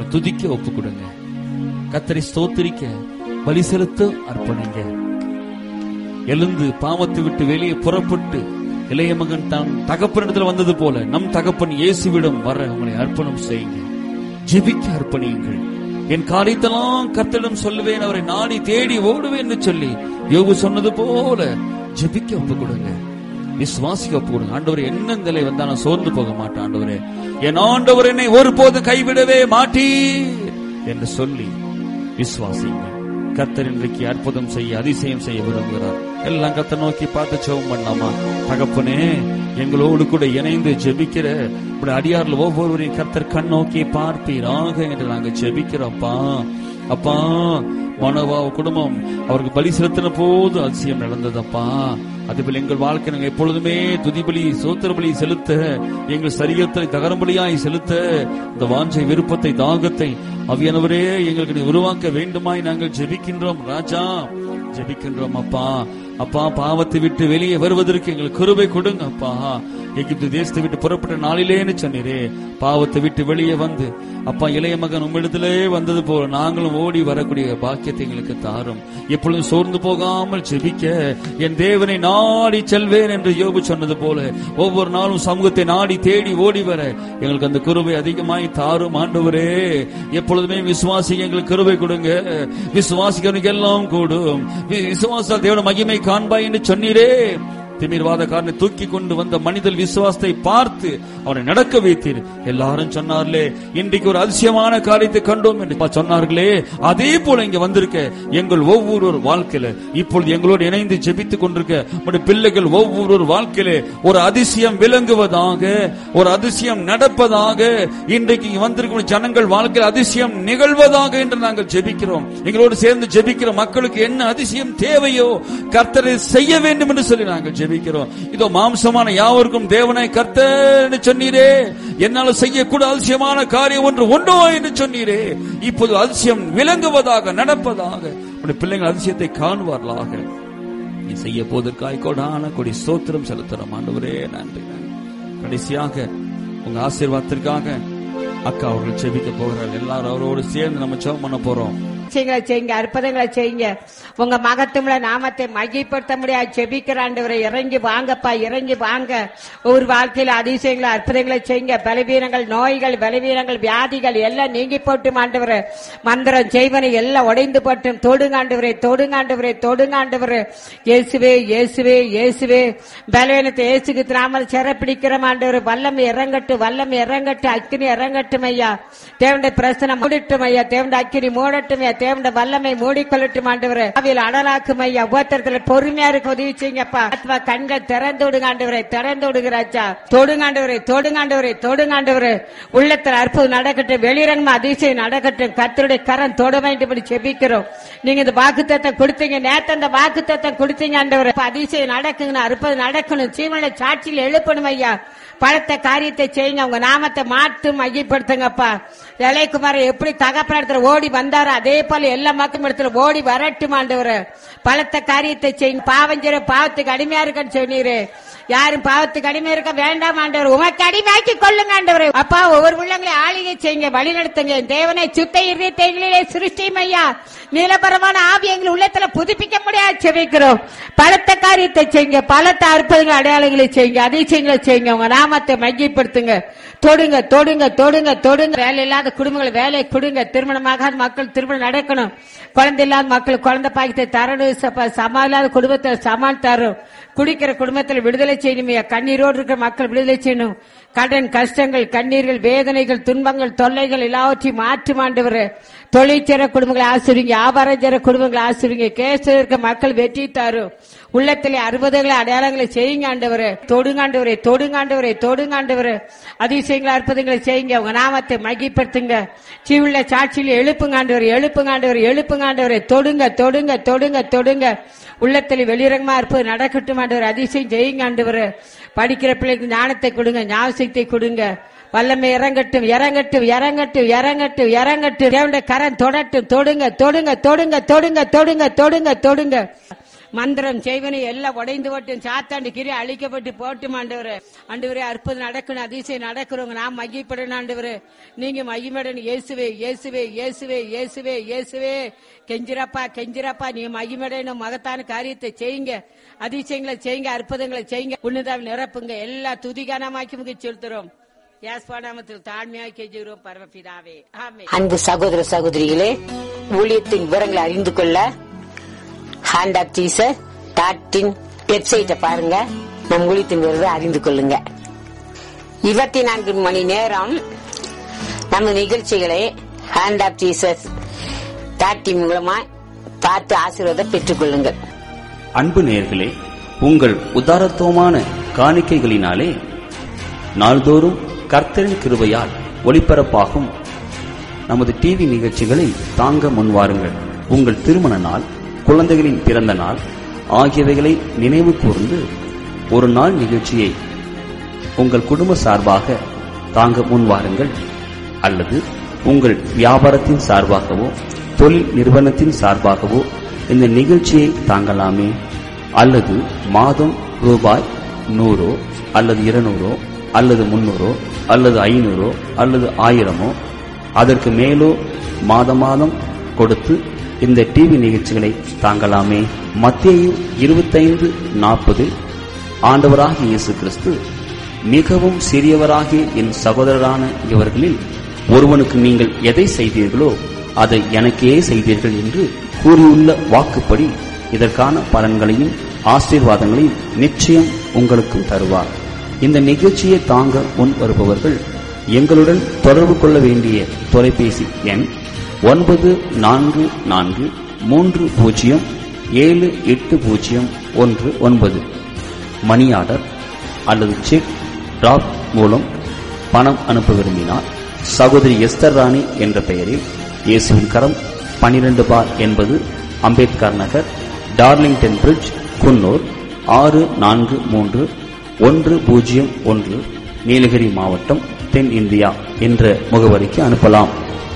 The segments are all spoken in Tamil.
துதிக்க ஒப்பு கொடுங்க கத்தரை ஸ்தோத்திரிக்க பலி செலுத்த அர்ப்பணிங்க எழுந்து பாவத்தை விட்டு வெளியே புறப்பட்டு இளைய மகன் தான் தகப்பனிடத்தில் வந்தது போல நம் தகப்பன் இயேசுவிடம் வர உங்களை அர்ப்பணம் செய்யுங்க ஜெபிக்க அர்ப்பணியுங்கள் என் காரியத்தெல்லாம் கர்த்தரிடம் சொல்லுவேன் அவரை நாடி தேடி ஓடுவேன் என்று சொல்லி யோகு சொன்னது போல ஜெபிக்க ஒப்பு கொடுங்க விசுவாசிக்க ஒப்பு கொடுங்க ஆண்டவர் என்ன நிலை வந்தாலும் சோர்ந்து போக மாட்டேன் ஆண்டவரே என் ஆண்டவர் என்னை ஒருபோதும் கைவிடவே மாட்டீர் என்று சொல்லி விசுவாசிங்க கர்த்தர் இன்றைக்கு அற்புதம் செய்ய அதிசயம் செய்ய விரும்புகிறார் எல்லாம் கத்த நோக்கி பார்த்து ஜெபம் பண்ணலாமா தகப்பனே எங்களோடு கூட இணைந்து ஜெபிக்கிற இப்படி அடியார்ல ஒவ்வொருவரையும் கர்த்தர் கண் நோக்கி பார்ப்பீராக என்று நாங்க ஜெபிக்கிறோம்ப்பா அப்பா மனோவா குடும்பம் அவருக்கு பலி செலுத்தின போது அதிசயம் நடந்ததப்பா அதுபோல் எங்கள் வாழ்க்கை நாங்கள் எப்பொழுதுமே துதிபலி சோத்திர பலி செலுத்த எங்கள் சரீரத்தை தகரம்பலியாய் செலுத்த இந்த வாஞ்சை விருப்பத்தை தாகத்தை அவியானவரே எங்களுக்கு நீ உருவாக்க வேண்டுமாய் நாங்கள் ஜெபிக்கின்றோம் ராஜா ஜெபிக்கின்றோம் அப்பா அப்பா பாவத்தை விட்டு வெளியே வருவதற்கு எங்களுக்கு கிருபை கொடுங்க அப்பா எகிப்து தேசத்தை விட்டு புறப்பட்ட நாளிலேன்னு சொன்னீரே பாவத்தை விட்டு வெளியே வந்து அப்பா இளைய மகன் உம்மிடத்திலே வந்தது போல நாங்களும் ஓடி வரக்கூடிய பாக்கியத்தை எங்களுக்கு தாரும் எப்பொழுதும் சோர்ந்து போகாமல் ஜெபிக்க என் தேவனை நாடி செல்வேன் என்று யோபு சொன்னது போல ஒவ்வொரு நாளும் சமூகத்தை நாடி தேடி ஓடி வர எங்களுக்கு அந்த கிருபை அதிகமாய் தாரும் ஆண்டவரே எப்பொழுதுமே விசுவாசி எங்களுக்கு கிருபை கொடுங்க விசுவாசிக்கிறவனுக்கு எல்லாம் கூடும் வி- விசுவாசத்தால் தேவன மகிமை காண்பாய் என்று சொன்னீரே திமிர்வாதக்காரனை தூக்கி கொண்டு வந்த மனிதன் விசுவாசத்தை பார்த்து அவனை நடக்க வைத்தீர் எல்லாரும் சொன்னார்களே இன்றைக்கு ஒரு அதிசயமான காரியத்தை கண்டோம் என்று சொன்னார்களே அதே போல இங்க வந்திருக்க எங்கள் ஒவ்வொரு வாழ்க்கையில இப்பொழுது எங்களோடு இணைந்து ஜெபித்துக் கொண்டிருக்க உம்முடைய பிள்ளைகள் ஒவ்வொரு வாழ்க்கையில ஒரு அதிசயம் விளங்குவதாக ஒரு அதிசயம் நடப்பதாக இன்றைக்கு இங்க வந்திருக்கும் ஜனங்கள் வாழ்க்கையில் அதிசயம் நிகழ்வதாக என்று நாங்கள் ஜெபிக்கிறோம் எங்களோடு சேர்ந்து ஜெபிக்கிற மக்களுக்கு என்ன அதிசயம் தேவையோ கர்த்தரை செய்ய வேண்டும் என்று சொல்லி நாங்கள் ஜெபிக்கிறோம் இதோ மாம்சமான யாவருக்கும் தேவனை கர்த்தர் சொன்னீரே என்னால செய்யக்கூட அதிசயமான காரியம் ஒன்று உண்டோ என்று சொன்னீரே இப்போது அதிசயம் விளங்குவதாக நடப்பதாக உடைய பிள்ளைகள் அதிசயத்தை காணுவார்களாக நீ செய்ய போவதற்காய் கொடான கொடி சோத்திரம் செலுத்துறோம் ஆண்டவரே நன்றி நன்றி. கடைசியாக உங்க ஆசீர்வாதத்திற்காக அக்கா அவர்கள் செபிக்க போகிறார்கள் எல்லாரும் அவரோடு சேர்ந்து நம்ம ஜெபம் பண்ண போறோம் செய்யுங்க செய்யுங்க அற்புதங்களை செய்யுங்க உங்க மகத்துவமுள்ள நாமத்தை மையப்படுத்த முடியாது செபிக்கிற ஆண்டவரை இறங்கி வாங்கப்பா இறங்கி வாங்க ஒரு வாழ்க்கையில அதிசயங்களை அற்புதங்களை செய்யுங்க பலவீனங்கள் நோய்கள் பலவீனங்கள் வியாதிகள் எல்லாம் நீங்கி போட்டு ஆண்டவரை மந்திரம் செய்வனை எல்லாம் உடைந்து போட்டும் தொடுங்காண்டவரே தொடுங்காண்டவரே தொடுங்காண்டவரே இயேசுவே இயேசுவே இயேசுவே பலவீனத்தை இயேசுக்கு திராமல் சிறப்பிடிக்கிற ஆண்டவர் வல்லம் இறங்கட்டு வல்லம் இறங்கட்டு அக்கினி இறங்கட்டும் ஐயா தேவனுடைய பிரசனம் மூடிட்டும் ஐயா தேவனுடைய அக்கினி மூடட்டும் ஐயா தேவனுடைய வல்லமை மூடிக்கொள்ளட்டும் ஆண்டவரே அவையில் அடலாக்கும் ஐயா உபத்திரத்துல பொறுமையா இருக்க உதவி செய்யுங்கப்பா ஆத்மா கண்கள் திறந்து விடுங்க ஆண்டவரே திறந்து விடுகிறாச்சா தொடுங்காண்டவரே தொடுங்காண்டவரே தொடுங்காண்டவரே உள்ளத்தில் அற்புதம் நடக்கட்டும் வெளிரங்கமா அதிசயம் நடக்கட்டும் கர்த்தருடைய கரம் தொட வேண்டும்படி செபிக்கிறோம் நீங்க இந்த வாக்குத்தத்தம் கொடுத்தீங்க நேத்து அந்த வாக்குத்தத்தம் கொடுத்தீங்க ஆண்டவரே இப்ப அதிசயம் நடக்குங்கன்னு அற்புதம் நடக்கணும் சீவனை சாட்சியில் எழுப்பணும் ஐயா பலத்த காரியத்தை செய்யுங்க உங்க நாமத்தை மாற்று மையப்படுத்துங்கப்பா இளையகுமார் எப்படி தகப்பன இடத்துல ஓடி வந்தாரோ அதே போல எல்லா மக்களும் இடத்துல ஓடி வரட்டும் ஆண்டவர் பலத்த காரியத்தை செய்யுங்க பாவஞ்சர பாவத்துக்கு அடிமையா இருக்கன்னு சொன்னீரு யாரும் பாவத்துக்கு அடிமை இருக்க வேண்டாம் ஆண்டவர் உமக்கு அடிமையாக்கி கொள்ளுங்க ஆண்டவர் அப்பா ஒவ்வொரு உள்ளங்களை ஆளுகை செய்யுங்க வழி நடத்துங்க தேவனை சுத்த இருதயங்களிலே சிருஷ்டியும் ஐயா நீலபரமான ஆவி எங்கள் உள்ளத்துல புதுப்பிக்க முடியாது செவிக்கிறோம் பலத்த காரியத்தை செய்யுங்க பலத்த அற்புதங்கள் அடையாளங்களை செய்யுங்க அதிசயங்களை செய்யுங்க உங்க நாமத்தை மையப்படுத்துங்க தொடுங்க தொடுங்க தொடுங்க தொடுங்க வேலை இல்லாத குடும்பங்களை வேலை கொடுங்க திருமணமாகாத மக்கள் திருமணம் நடக்கணும் குழந்தை இல்லாத மக்கள் குழந்தை பாக்கியத்தை தரணும் ச- சமா இல்லாத குடும்பத்தை சமாள் தரும் குடிக்கிற குடும்பத்தில் விடுதலை செய்யணும் ஐயா. கண்ணீரோடு இருக்கிற மக்கள் விடுதலை செய்யணும் கடன் கஷ்டங்கள் கண்ணீர்கள் வேதனைகள் துன்பங்கள் தொல்லைகள் எல்லாவற்றையும் மாற்றி மாண்டவர் தொழிற்சர குடும்பங்களை ஆசிரிங்க வியாபாரஞ்சர குடும்பங்களை ஆசிரிங்க கேஸ் இருக்க மக்கள் வெற்றி தரும் உள்ளத்திலே அறுபதுகளை அடையாளங்களை செய்யுங்க ஆண்டவர் தொடுங்காண்டவரே தொடுங்காண்டவரே தொடுங்காண்டவர் அதிசயங்களை அற்புதங்களை செய்யுங்க உங்க நாமத்தை மகிப்படுத்துங்க சீவுள்ள சாட்சியில் எழுப்புங்காண்டவர் எழுப்புங்காண்டவர் எழுப்புங்காண்டவரே தொடுங்க தொடுங்க தொடுங்க தொடுங்க உள்ளத்தில் வெளிரங்கமா இருப்பது நடக்கட்டும் ஆண்டவர் அதிசயம் செய்யுங்க ஆண்டவர் படிக்கிற பிள்ளைக்கு ஞானத்தை கொடுங்க ஞாபகத்தை கொடுங்க வல்லமை இறங்கட்டும் இறங்கட்டும் இறங்கட்டும் இறங்கட்டும் இறங்கட்டும் தேவனுடைய கரம் தொடட்டும் தொடுங்க தொடுங்க தொடுங்க தொடுங்க தொடுங்க தொடுங்க தொடுங்க மந்திரம் செய்வனை எல்லாம் உடைந்து போட்டும் சாத்தாண்டு கிரி அழிக்கப்பட்டு போட்டும் ஆண்டவரே ஆண்டவரே அற்புதம் நடக்கணும் அதிசயம் நடக்கிறவங்க நான் மையப்படணும் ஆண்டவரே நீங்க மையப்படணும் இயேசுவே இயேசுவே இயேசுவே இயேசுவே இயேசுவே கெஞ்சிரப்பா கெஞ்சிரப்பா நீ மையமடையணும் மகத்தான காரியத்தை செய்யுங்க அதிசயங்களை செய்யுங்க அற்புதங்களை செய்யுங்க உன்னதால் நிரப்புங்க எல்லா துதிகானமாக்கி முக செலுத்துறோம் யாஸ்பானாமத்தில் தாழ்மையாக கெஞ்சுகிறோம் பரமபிதாவே ஆமே அன்பு சகோதர சகோதரிகளே ஊழியத்தின் விவரங்களை அறிந்து கொள்ள ஹேண்ட் ஆப் டீசர் டாட்டின் வெப்சைட்டை பாருங்க நம் ஊழியத்தின் விவரத்தை அறிந்து கொள்ளுங்க இருபத்தி நான்கு மணி நேரம் நம்ம நிகழ்ச்சிகளை ஹேண்ட் ஆப் டீசர் டாட்டின் மூலமா பார்த்து ஆசீர்வாதம் பெற்றுக் கொள்ளுங்கள் அன்பு நேயர்களே உங்கள் உதாரத்துவமான காணிக்கைகளினாலே நாள்தோறும் கர்த்தரின் கிருபையால் ஒளிபரப்பாகும் நமது டிவி நிகழ்ச்சிகளை தாங்க முன்வாருங்கள் உங்கள் திருமண நாள் குழந்தைகளின் பிறந்த நாள் ஆகியவைகளை நினைவு கூர்ந்து ஒரு நாள் நிகழ்ச்சியை உங்கள் குடும்ப சார்பாக தாங்க முன்வாருங்கள் அல்லது உங்கள் வியாபாரத்தின் சார்பாகவோ தொழில் நிறுவனத்தின் சார்பாகவோ இந்த நிகழ்ச்சியை தாங்கலாமே அல்லது மாதம் ரூபாய் நூறோ அல்லது இருநூறோ அல்லது முன்னூறோ அல்லது ஐநூறோ அல்லது ஆயிரமோ அதற்கு மேலோ மாத மாதம் கொடுத்து இந்த டிவி நிகழ்ச்சிகளை தாங்கலாமே மத்திய இருபத்தைந்து நாற்பதில் ஆண்டவராகிய இயேசு கிறிஸ்து மிகவும் சிறியவராகிய என் சகோதரரான இவர்களில் ஒருவனுக்கு நீங்கள் எதை செய்தீர்களோ அதை எனக்கே செய்தீர்கள் என்று கூறியுள்ள வாக்குப்படி இதற்கான பலன்களையும் ஆசீர்வாதங்களையும் நிச்சயம் உங்களுக்கும் தருவார் இந்த நிகழ்ச்சியை தாங்க முன் வருபவர்கள் எங்களுடன் தொடர்பு கொள்ள வேண்டிய தொலைபேசி எண் ஒன்பது நான்கு நான்கு மூன்று பூஜ்ஜியம் ஏழு எட்டு பூஜ்ஜியம் ஒன்று ஒன்பது மணி ஆர்டர் அல்லது செக் டிராப் மூலம் பணம் அனுப்ப விரும்பினால் சகோதரி எஸ்தர் ராணி என்ற பெயரில் இயேசுவின் கரம் பனிரெண்டு பார் என்பது அம்பேத்கர் நகர் டார்லிங்டன் பிரிட்ஜ் குன்னூர் ஆறு நான்கு மூன்று ஒன்று பூஜ்ஜியம் ஒன்று நீலகிரி மாவட்டம் தென் இந்தியா என்ற முகவரிக்கு அனுப்பலாம்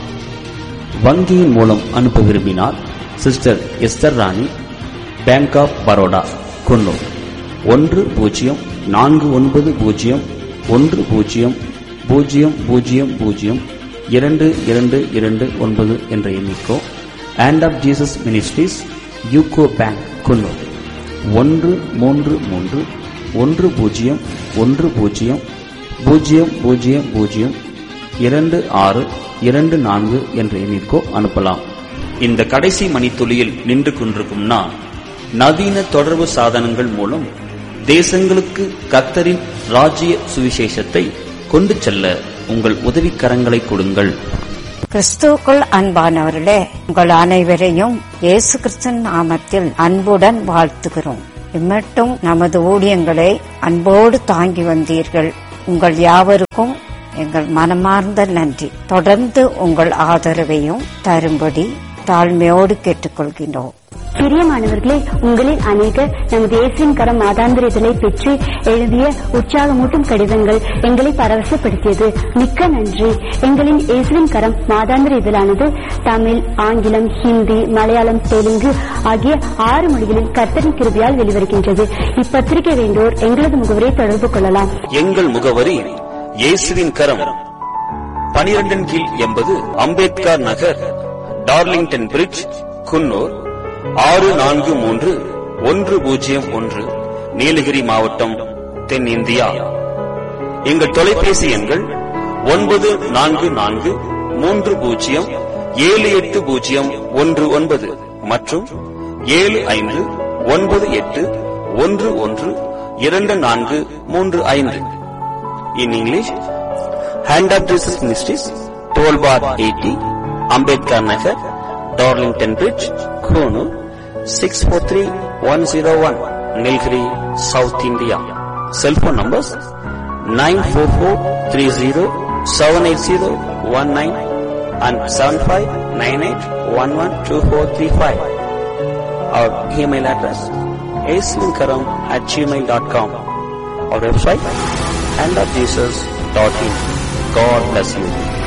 வங்கியின் மூலம் அனுப்ப விரும்பினால் sister Esther Rani bank of Baroda Coonoor ஒன்று பூஜ்ஜியம் நான்கு ஒன்பது பூஜ்ஜியம் ஒன்று பூஜ்ஜியம் பூஜ்ஜியம் பூஜ்ஜியம் பூஜ்ஜியம் இரண்டு இரண்டு இரண்டு ஒன்பது என்ற எண்ணிக்கோ hand of Jesus ministries UCO bank Coonoor ஒன்று மூன்று மூன்று ஒன்று பூஜ்ஜியம் ஒன்று பூஜ்ஜியம் பூஜ்ஜியம் பூஜ்ஜியம் பூஜ்ஜியம் இரண்டு ஆறு இரண்டு நான்கு என்ற எண்ணிற்கோ அனுப்பலாம் இந்த கடைசி மணித்துளியில் நின்று கொண்டிருக்கும் நான் நவீன தொடர்பு சாதனங்கள் மூலம் தேசங்களுக்கு கத்தரின் ராஜ்ய சுவிசேஷத்தை கொண்டு செல்ல உங்கள் உதவிக்கரங்களை கொடுங்கள் கிறிஸ்துவுக்குள் அன்பானவர்களே உங்கள் அனைவரையும் இயேசு கிறிஸ்தன் நாமத்தில் அன்புடன் வாழ்த்துகிறோம் இம்மட்டும் நமது ஊழியங்களை அன்போடு தாங்கி வந்தீர்கள் உங்கள் யாவருக்கும் எங்கள் மனமார்ந்த நன்றி தொடர்ந்து உங்கள் ஆதரவையும் தரும்படி தாழ்மையோடு கேட்டுக்கொள்கின்றோம் பிரியமானவர்களே உங்களில் அநேகர் நமது இயேசுவின் கரம் மாதாந்திர இதழை பெற்று எழுதிய உற்சாகமூட்டும் கடிதங்கள் எங்களை பரவசப்படுத்தியது மிக்க நன்றி எங்களின் இயேசுவின் கரம் மாதாந்திர இதழானது தமிழ் ஆங்கிலம் ஹிந்தி மலையாளம் தெலுங்கு ஆகிய ஆறு மொழிகளில் கர்த்தரின் கிருபியால் வெளிவருகின்றது இப்பத்திரிகை வேண்டோர் எங்களது முகவரை தொடர்பு கொள்ளலாம் எங்கள் முகவரி இயேசுவின் கரம் பனிரெண்டின் கீழ் எண்பது அம்பேத்கர் நகர் டார்லிங்டன் பிரிட்ஜ் குன்னூர் ஆறு நான்கு மூன்று ஒன்று பூஜ்ஜியம் ஒன்று நீலகிரி மாவட்டம் தென் இந்தியா எங்கள் தொலைபேசி எண்கள் ஒன்பது நான்கு நான்கு மூன்று பூஜ்ஜியம் ஏழு எட்டு பூஜ்ஜியம் ஒன்று ஒன்பது மற்றும் ஏழு ஐந்து ஒன்பது எட்டு ஒன்று ஒன்று இரண்டு நான்கு மூன்று ஐந்து in English hand of Jesus ministries twelve bar eighty Ambedkar Nagar Darlington bridge Coonoor six four three one zero one Nilgiri south India cellphone numbers nine four four three zero seven eight zero one nine and seven five nine eight one one two four three five our email address ஏஸ்லிங்கரம் at Gmail dot com our website and of Jesus.in. God bless you.